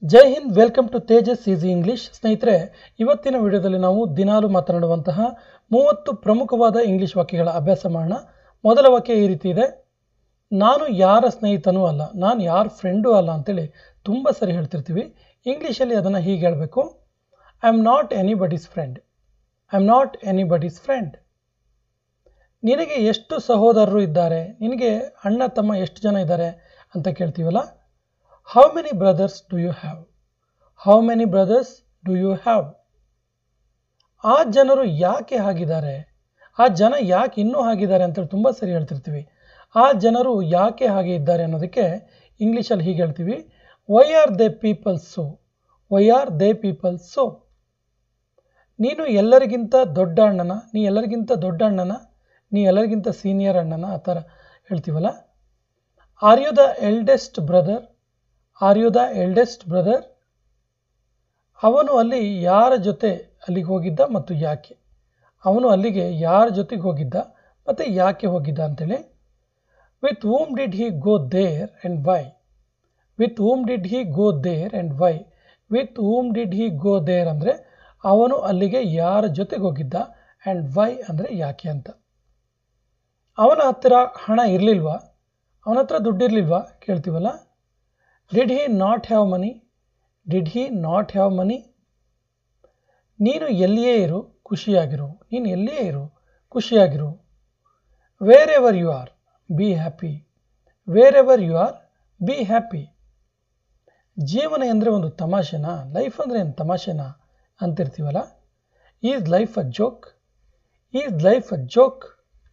Jai Hind welcome to Tejas easy English ಸ್ನೇಹಿತರೆ ಇವತ್ತಿನ ವಿಡಿಯೋದಲ್ಲಿ ನಾವು ದಿನಾಲು ಮಾತನಾಡುವಂತಹ ಮೂವತ್ತು ಪ್ರಮುಖವಾದ ಇಂಗ್ಲಿಷ್ ವಾಕ್ಯಗಳ ಅಭ್ಯಾಸ ಮಾಡೋಣ ಮೊದಲ ವಾಕ್ಯ ಈ ರೀತಿ ಇದೆ ನಾನು ಯಾರ ಸ್ನೇಹಿತನೂ ಅಲ್ಲ ನಾನು ಯಾರ ಫ್ರೆಂಡೂ ಅಲ್ಲ ಅಂತೇಳಿ ತುಂಬ ಸರಿ ಹೇಳ್ತಿರ್ತೀವಿ ಇಂಗ್ಲೀಷಲ್ಲಿ ಅದನ್ನು ಹೀಗೆ ಹೇಳಬೇಕು I am not anybody's friend I am not anybody's friend ನಿನಗೆ ಎಷ್ಟು ಸಹೋದರರು ಇದ್ದಾರೆ ನಿನಗೆ ಅಣ್ಣ ತಮ್ಮ ಎಷ್ಟು ಜನ ಇದ್ದಾರೆ ಅಂತ ಕೇಳ್ತೀವಲ್ಲ how many brothers do you have how many brothers do you have ಆ ಜನರು ಯಾಕೆ ಹಾಗಿದ್ದಾರೆ ಆ ಜನ ಯಾಕೆ ಇನ್ನೂ ಹಾಗಿದ್ದಾರೆ ಅಂತೇಳಿ ತುಂಬ ಸರಿ ಹೇಳ್ತಿರ್ತೀವಿ ಆ ಜನರು ಯಾಕೆ ಹಾಗೆ ಇದ್ದಾರೆ ಅನ್ನೋದಕ್ಕೆ ಇಂಗ್ಲೀಷಲ್ಲಿ ಹೀಗೆ ಹೇಳ್ತೀವಿ why are they people so why are they people so ನೀನು ಎಲ್ಲರಿಗಿಂತ ದೊಡ್ಡ ಅಣ್ಣನ ನೀ ಎಲ್ಲರಿಗಿಂತ ದೊಡ್ಡ ಅಣ್ಣನ ನೀ ಎಲ್ಲರಿಗಿಂತ ಸೀನಿಯರ್ ಅಣ್ಣನ ಆ ಥರ ಹೇಳ್ತೀವಲ್ಲ are you the eldest brother are you the eldest brother ಅವನು ಅಲ್ಲಿ ಯಾರ ಜೊತೆ ಅಲ್ಲಿಗೆ ಹೋಗಿದ್ದ ಮತ್ತು ಯಾಕೆ ಅವನು ಅಲ್ಲಿಗೆ ಯಾರ ಜೊತೆಗೆ ಹೋಗಿದ್ದ ಮತ್ತು ಯಾಕೆ ಹೋಗಿದ್ದ ಅಂತೇಳಿ with whom did he go there and why with whom did he go there and why with whom did he go there ಅಂದರೆ ಅವನು ಅಲ್ಲಿಗೆ ಯಾರ ಜೊತೆಗೆ ಹೋಗಿದ್ದ ಆ್ಯಂಡ್ ವೈ ಅಂದರೆ ಯಾಕೆ ಅಂತ ಅವನ ಹತ್ತಿರ ಹಣ ಇರಲಿಲ್ವಾ ಅವನ ಹತ್ರ ದುಡ್ಡಿರಲಿಲ್ವಾ ಕೇಳ್ತೀವಲ್ಲ did he not have money did he not have money ನೀನು ಎಲ್ಲಿಯೇ ಇರು ಖುಷಿಯಾಗಿರು ನೀನು ಎಲ್ಲಿಯೇ ಇರು ಖುಷಿಯಾಗಿರು wherever you are be happy wherever you are be happy ಜೀವನ ಅಂದರೆ ಒಂದು ತಮಾಷೆನಾ ಲೈಫ್ ಅಂದರೆ ಏನು ತಮಾಷೆನಾ ಅಂತಿರ್ತೀವಲ್ಲ is life a joke is life a joke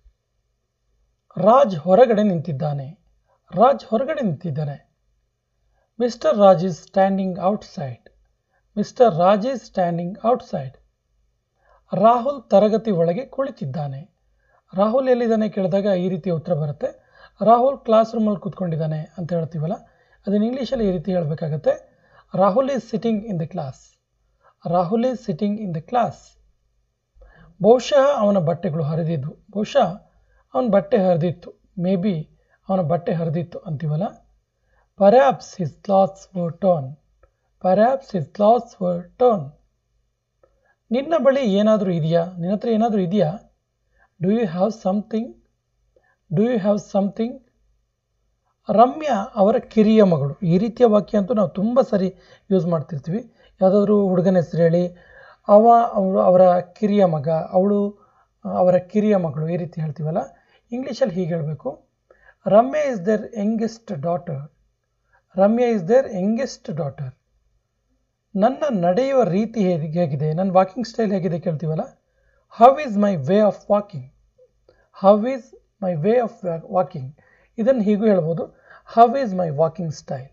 Raj ಹೊರಗಡೆ ನಿಂತಿದ್ದಾನೆ ರಾಜ್ ಹೊರಗಡೆ ನಿಂತಿದ್ದಾನೆ mister Raj is standing outside mister Raj is standing outside Rahul ತರಗತಿ ಒಳಗೆ ಕುಳಿತಿದ್ದಾನೆ ರಾಹುಲ್ ಎಲ್ಲಿದ್ದಾನೆ ಕೇಳಿದಾಗ ಈ ರೀತಿಯ ಉತ್ತರ ಬರುತ್ತೆ ರಾಹುಲ್ ಕ್ಲಾಸ್ ರೂಮಲ್ಲಿ ಕೂತ್ಕೊಂಡಿದ್ದಾನೆ ಅಂತ ಹೇಳ್ತೀವಲ್ಲ ಅದನ್ನು ಇಂಗ್ಲೀಷಲ್ಲಿ ಈ ರೀತಿ ಹೇಳಬೇಕಾಗತ್ತೆ Rahul is sitting in the class Rahul is sitting in the class ಬಹುಶಃ ಅವನ ಬಟ್ಟೆಗಳು ಹರಿದಿದ್ದು ಬಹುಶಃ ಅವನ ಬಟ್ಟೆ ಹರಿದಿತ್ತು ಮೇ ಬಿ ಅವನ ಬಟ್ಟೆ ಹರಿದಿತ್ತು ಅಂತೀವಲ್ಲ perhaps his clothes were torn perhaps his clothes were torn ನಿನ್ನ ಬಳಿ ಏನಾದರೂ ಇದೆಯಾ ನಿನ್ನ ಹತ್ರ ಏನಾದರೂ ಇದೆಯಾ do you have something do you have something Ramya ಅವರ ಕಿರಿಯ ಮಗಳು ಈ ರೀತಿಯ ವಾಕ್ಯ ಅಂತೂ ನಾವು ತುಂಬ ಸರಿ ಯೂಸ್ ಮಾಡ್ತಿರ್ತೀವಿ ಯಾವುದಾದ್ರೂ ಹುಡುಗನ ಹೆಸರು ಹೇಳಿ ಅವ ಅವಳು ಅವರ ಕಿರಿಯ ಮಗ ಅವಳು ಅವರ ಕಿರಿಯ ಮಗಳು ಈ ರೀತಿ ಹೇಳ್ತೀವಲ್ಲ ಇಂಗ್ಲೀಷಲ್ಲಿ ಹೀಗೆ ಹೇಳಬೇಕು Ramya is their youngest daughter Ramya is their youngest daughter ನನ್ನ ನಡೆಯುವ ರೀತಿ ಹೇಗೆ ಹೇಗಿದೆ ನನ್ನ ವಾಕಿಂಗ್ ಸ್ಟೈಲ್ ಹೇಗಿದೆ ಕೇಳ್ತೀವಲ್ಲ how is my way of walking how is my way of walking ಇದನ್ನು ಹೀಗೂ ಹೇಳ್ಬೋದು how is my walking style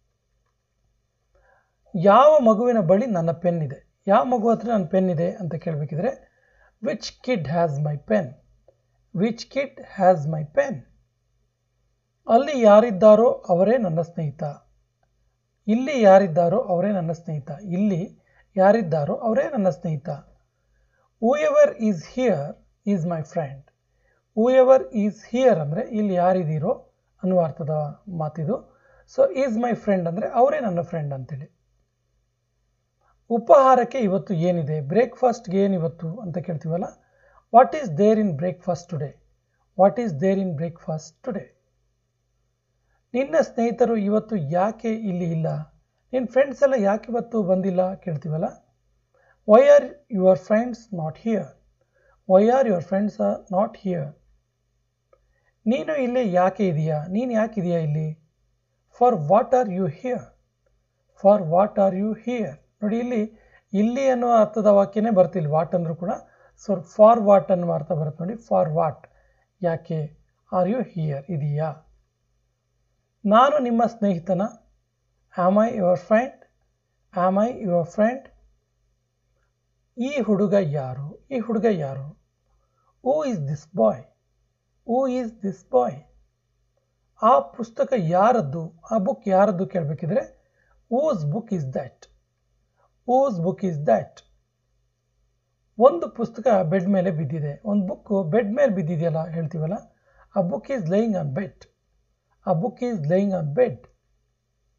ಯಾವ ಮಗುವಿನ ಬಳಿ ನನ್ನ ಪೆನ್ ಇದೆ ಯಾವ ಮಗು ಹತ್ರ ನನ್ನ ಪೆನ್ ಇದೆ ಅಂತ ಕೇಳಬೇಕಿದ್ರೆ which kid has my pen which kid has my pen ಅಲ್ಲಿ ಯಾರಿದ್ದಾರೋ ಅವರೇ ನನ್ನ ಸ್ನೇಹಿತ ಇಲ್ಲಿ ಯಾರಿದ್ದಾರೋ ಅವರೇ ನನ್ನ ಸ್ನೇಹಿತ ಇಲ್ಲಿ ಯಾರಿದ್ದಾರೋ ಅವರೇ ನನ್ನ ಸ್ನೇಹಿತ whoever is here is my friend whoever is here ಅಂದರೆ ಇಲ್ಲಿ ಯಾರಿದ್ದೀರೋ ಅನ್ನುವ ಅರ್ಥದ ಮಾತಿದು ಸೊ ಈಸ್ ಮೈ ಫ್ರೆಂಡ್ ಅಂದರೆ ಅವರೇ ನನ್ನ ಫ್ರೆಂಡ್ ಅಂತೇಳಿ ಉಪಹಾರಕ್ಕೆ ಇವತ್ತು ಏನಿದೆ ಬ್ರೇಕ್ಫಾಸ್ಟ್ಗೆ ಏನಿವತ್ತು ಅಂತ ಕೇಳ್ತೀವಲ್ಲ what is there in breakfast today what is there in breakfast today ನಿನ್ನ ಸ್ನೇಹಿತರು ಇವತ್ತು ಯಾಕೆ ಇಲ್ಲಿ ಇಲ್ಲ ನಿನ್ನ ಫ್ರೆಂಡ್ಸ್ ಎಲ್ಲ ಯಾಕೆ ಇವತ್ತು ಬಂದಿಲ್ಲ ಕೇಳ್ತೀವಲ್ಲ why are your friends not here why are your friends are not here ನೀನು ಇಲ್ಲಿ ಯಾಕೆ ಇದೆಯಾ ನೀನು ಯಾಕೆ ಇದೆಯಾ ಇಲ್ಲಿ for what are you here for what are you here ನೋಡಿ ಇಲ್ಲಿ ಇಲ್ಲಿ ಅನ್ನುವ ಅರ್ಥದ ವಾಕ್ಯನೇ ಬರ್ತಿಲ್ಲ ವಾಟ್ ಅಂದರೂ ಕೂಡ ಸೊ ಫಾರ್ ವಾಟ್ ಅನ್ನುವ ಅರ್ಥ ಬರುತ್ತೆ ನೋಡಿ ಫಾರ್ ವಾಟ್ ಯಾಕೆ ಆರ್ ಯು ಹಿಯರ್ ಇದೆಯಾ ನಾನು ನಿಮ್ಮ ಸ್ನೇಹಿತನ am I your friend am I your friend ಈ ಹುಡುಗ ಯಾರು ಈ ಹುಡುಗ ಯಾರು who is this boy who is this boy ಆ ಪುಸ್ತಕ ಯಾರದ್ದು ಆ ಬುಕ್ ಯಾರದ್ದು ಕೇಳಬೇಕಿದ್ರೆ whose book is that whose book is that ಒಂದು ಪುಸ್ತಕ ಬೆಡ್ ಮೇಲೆ ಬಿದ್ದಿದೆ ಒಂದು ಬುಕ್ಕು ಬೆಡ್ ಮೇಲೆ ಬಿದ್ದಿದೆಯಲ್ಲ ಹೇಳ್ತೀವಲ್ಲ a book is lying on bed a book is lying on bed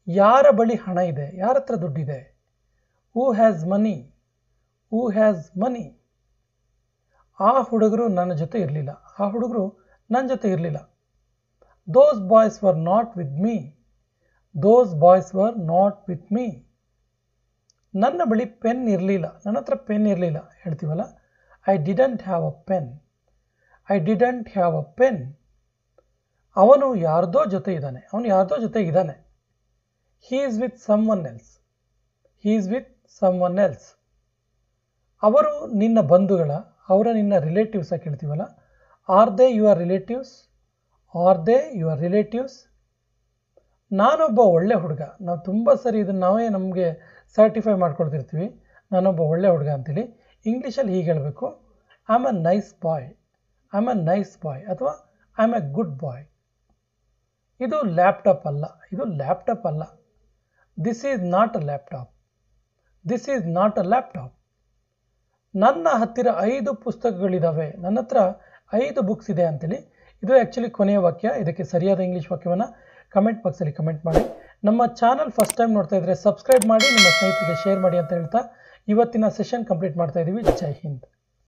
ಯಾರ ಬಳಿ ಹಣ ಇದೆ ಯಾರ ಹತ್ರ ದುಡ್ಡಿದೆ who has money who has ಮನಿ ಆ ಹುಡುಗರು ನನ್ನ ಜೊತೆ ಇರಲಿಲ್ಲ ಆ ಹುಡುಗರು ನನ್ನ ಜೊತೆ ಇರಲಿಲ್ಲ those boys were not with me those boys were not with me ನನ್ನ ಬಳಿ ಪೆನ್ ಇರಲಿಲ್ಲ ನನ್ನ ಹತ್ರ ಪೆನ್ ಇರಲಿಲ್ಲ ಹೇಳ್ತೀವಲ್ಲ I didn't have a pen I didn't have a pen ಅವನು ಯಾರ್ದೋ ಜೊತೆ ಇದ್ದಾನೆ ಅವನು ಯಾರ್ದೋ ಜೊತೆ ಇದ್ದಾನೆ he is with someone else he is with someone else ಅವರು ನಿನ್ನ ಬಂಧುಗಳ ಅವರ ನಿನ್ನ ರಿಲೇಟಿವ್ಸ್ ಆಗಿ ಹೇಳ್ತೀವಲ್ಲ are they your relatives are they your relatives ನಾನೊಬ್ಬ ಒಳ್ಳೆ ಹುಡುಗ ನಾವು ತುಂಬ ಸರಿ ಇದನ್ನು ನಾವೇ ನಮಗೆ ಸರ್ಟಿಫೈ ಮಾಡ್ಕೊಳ್ತಿರ್ತೀವಿ ನಾನೊಬ್ಬ ಒಳ್ಳೆ ಹುಡುಗ ಅಂತೇಳಿ ಇಂಗ್ಲೀಷಲ್ಲಿ ಹೀಗೆ ಹೇಳಬೇಕು I am a nice boy I am a nice boy ಅಥವಾ I am a good boy ಇದು ಲ್ಯಾಪ್ಟಾಪ್ ಅಲ್ಲ ಇದು ಲ್ಯಾಪ್ಟಾಪ್ ಅಲ್ಲ this is not a laptop this is not a laptop ನನ್ನ ಹತ್ತಿರ ಐದು ಪುಸ್ತಕಗಳಿದ್ದಾವೆ ನನ್ನ ಹತ್ರ ಐದು ಬುಕ್ಸ್ ಇದೆ ಅಂತೇಳಿ ಇದು ಆ್ಯಕ್ಚುಲಿ ಕೊನೆಯ ವಾಕ್ಯ ಇದಕ್ಕೆ ಸರಿಯಾದ ಇಂಗ್ಲೀಷ್ ವಾಕ್ಯವನ್ನು ಕಮೆಂಟ್ ಬಾಕ್ಸಲ್ಲಿ ಕಮೆಂಟ್ ಮಾಡಿ ನಮ್ಮ ಚಾನಲ್ ಫಸ್ಟ್ ಟೈಮ್ ನೋಡ್ತಾ ಇದ್ದರೆ ಸಬ್ಸ್ಕ್ರೈಬ್ ಮಾಡಿ ನಿಮ್ಮ ಸ್ನೇಹಿತರಿಗೆ ಶೇರ್ ಮಾಡಿ ಅಂತ ಹೇಳ್ತಾ ಇವತ್ತಿನ ಸೆಷನ್ ಕಂಪ್ಲೀಟ್ ಮಾಡ್ತಾ ಇದ್ದೀವಿ ಜೈ ಹಿಂದ್